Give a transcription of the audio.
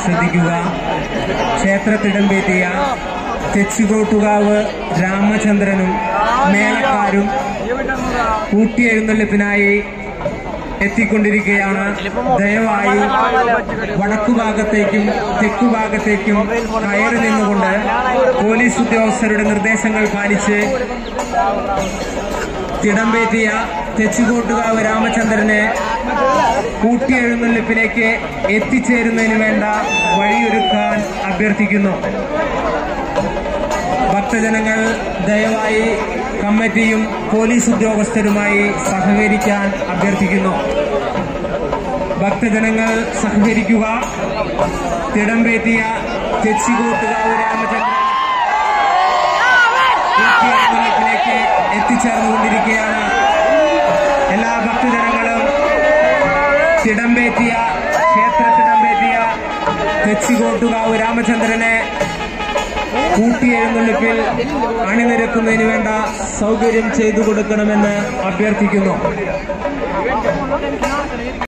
ശ്രദ്ധിക്കുക ക്ഷേത്രത്തിടമ്പേറ്റിയ തെച്ചിക്കോട്ടുകാവ് രാമചന്ദ്രനും മേളക്കാരും കൂട്ടിയെഴുന്നള്ളിപ്പിനായി എത്തിക്കൊണ്ടിരിക്കുകയാണ് ദയവായി വടക്കുഭാഗത്തേക്കും തെക്കുഭാഗത്തേക്കും കയറി നിന്നുകൊണ്ട് പോലീസ് ഉദ്യോഗസ്ഥരുടെ നിർദ്ദേശങ്ങൾ പാലിച്ച് തിടമ്പേറ്റിയ തെച്ചിക്കോട്ടുകാവ് രാമചന്ദ്രനെ കൂട്ടിയെഴുന്നള്ളിപ്പിലേക്ക് എത്തിച്ചേരുന്നതിന് വേണ്ട വഴിയൊരുക്കാൻ അഭ്യർത്ഥിക്കുന്നു ഭക്തജനങ്ങൾ ദയവായി കമ്മിറ്റിയും പോലീസ് ഉദ്യോഗസ്ഥരുമായി സഹകരിക്കാൻ അഭ്യർത്ഥിക്കുന്നു ഭക്തജനങ്ങൾ സഹകരിക്കുക തിടമ്പേറ്റിയ തെച്ചിക്കോട്ടുകാവ് രാമചന്ദ്രൻ കൂട്ടിയെഴുന്നള്ളിപ്പിലേക്ക് എത്തിച്ചേർന്നുകൊണ്ടിരിക്കുകയാണ് എല്ലാ ഭക്തജനങ്ങളും തിടമ്പേറ്റിയ ക്ഷേത്രത്തിടമ്പേറ്റിയ തെച്ചിക്കോട്ടുകാവ് രാമചന്ദ്രനെ കൂട്ടിയെഴുന്നള്ളിപ്പിൽ അണിനിരക്കുന്നതിന് വേണ്ട സൗകര്യം ചെയ്തു കൊടുക്കണമെന്ന് അഭ്യർത്ഥിക്കുന്നു